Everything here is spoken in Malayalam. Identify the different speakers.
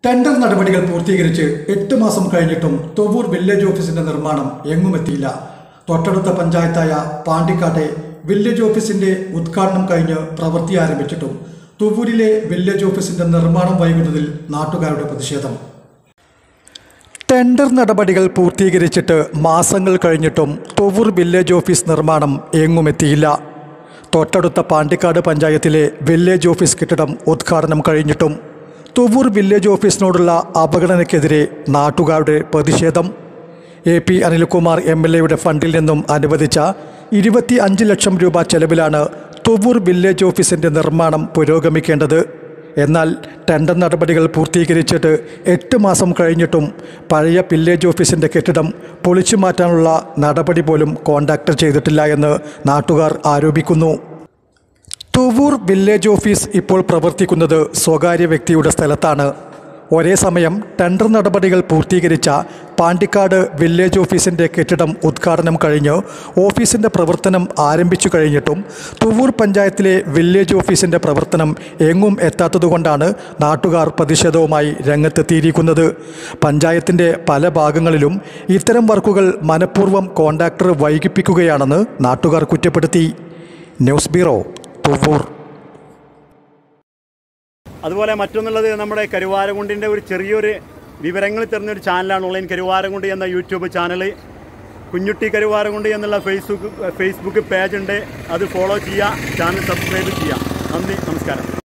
Speaker 1: ടെൻഡർ നടപടികൾ പൂർത്തീകരിച്ച് എട്ട് മാസം കഴിഞ്ഞിട്ടും തൊവൂർ വില്ലേജ് ഓഫീസിന്റെ നിർമ്മാണം എങ്ങുമെത്തിയില്ല തൊട്ടടുത്ത പഞ്ചായത്തായ പാണ്ടിക്കാട്ടെ വില്ലേജ് ഓഫീസിന്റെ ഉദ്ഘാടനം കഴിഞ്ഞ് പ്രവൃത്തി ആരംഭിച്ചിട്ടും തുവൂരിലെ വില്ലേജ് ഓഫീസിന്റെ നിർമ്മാണം വൈകുന്നതിൽ നാട്ടുകാരുടെ പ്രതിഷേധം ടെൻഡർ നടപടികൾ പൂർത്തീകരിച്ചിട്ട് മാസങ്ങൾ കഴിഞ്ഞിട്ടും തൊവൂർ വില്ലേജ് ഓഫീസ് നിർമ്മാണം എങ്ങുമെത്തിയില്ല തൊട്ടടുത്ത പാണ്ടിക്കാട് പഞ്ചായത്തിലെ വില്ലേജ് ഓഫീസ് കെട്ടിടം ഉദ്ഘാടനം കഴിഞ്ഞിട്ടും തുവൂർ വില്ലേജ് ഓഫീസിനോടുള്ള അവഗണനയ്ക്കെതിരെ നാട്ടുകാരുടെ പ്രതിഷേധം A P Anilkumar M L എയുടെ ഫണ്ടിൽ നിന്നും അനുവദിച്ച ഇരുപത്തി അഞ്ച് ലക്ഷം രൂപ ചെലവിലാണ് തുവൂർ വില്ലേജ് ഓഫീസിൻ്റെ നിർമ്മാണം പുരോഗമിക്കേണ്ടത് എന്നാൽ ടെൻഡർ നടപടികൾ പൂർത്തീകരിച്ചിട്ട് എട്ട് മാസം കഴിഞ്ഞിട്ടും പഴയ വില്ലേജ് ഓഫീസിൻ്റെ കെട്ടിടം പൊളിച്ചു മാറ്റാനുള്ള നടപടി പോലും കോൺടാക്ട് ചെയ്തിട്ടില്ല എന്ന് നാട്ടുകാർ ആരോപിക്കുന്നു തുവൂർ വില്ലേജ് ഓഫീസ് ഇപ്പോൾ പ്രവർത്തിക്കുന്നത് സ്വകാര്യ വ്യക്തിയുടെ സ്ഥലത്താണ് ഒരേ സമയം ടെൻഡർ നടപടികൾ പൂർത്തീകരിച്ച പാണ്ടിക്കാട് വില്ലേജ് ഓഫീസിൻ്റെ കെട്ടിടം ഉദ്ഘാടനം കഴിഞ്ഞ് ഓഫീസിൻ്റെ പ്രവർത്തനം ആരംഭിച്ചു കഴിഞ്ഞിട്ടും തുവൂർ പഞ്ചായത്തിലെ വില്ലേജ് ഓഫീസിൻ്റെ പ്രവർത്തനം എങ്ങും എത്താത്തതുകൊണ്ടാണ് നാട്ടുകാർ പ്രതിഷേധവുമായി രംഗത്തെത്തിയിരിക്കുന്നത് പഞ്ചായത്തിൻ്റെ പല ഭാഗങ്ങളിലും ഇത്തരം വർക്കുകൾ മനഃപൂർവ്വം കോൺട്രാക്ടർ വൈകിപ്പിക്കുകയാണെന്ന് നാട്ടുകാർ കുറ്റപ്പെടുത്തി ന്യൂസ് ബ്യൂറോ തുവൂർ
Speaker 2: അതുപോലെ മറ്റൊന്നുള്ളത് നമ്മുടെ കരുവാരകുണ്ടിൻ്റെ ഒരു ചെറിയൊരു വിവരങ്ങൾ തരുന്നൊരു ചാനലാണ് ഓൺലൈൻ കരുവാരകുണ്ട് എന്ന യൂട്യൂബ് ചാനൽ കുഞ്ഞുട്ടി കരുവാരകുണ്ട് എന്നുള്ള ഫേസ്ബുക്ക് ഫേസ്ബുക്ക് പേജ് ഉണ്ട് അത് ഫോളോ ചെയ്യുക ചാനൽ സബ്സ്ക്രൈബ് ചെയ്യുക നന്ദി നമസ്കാരം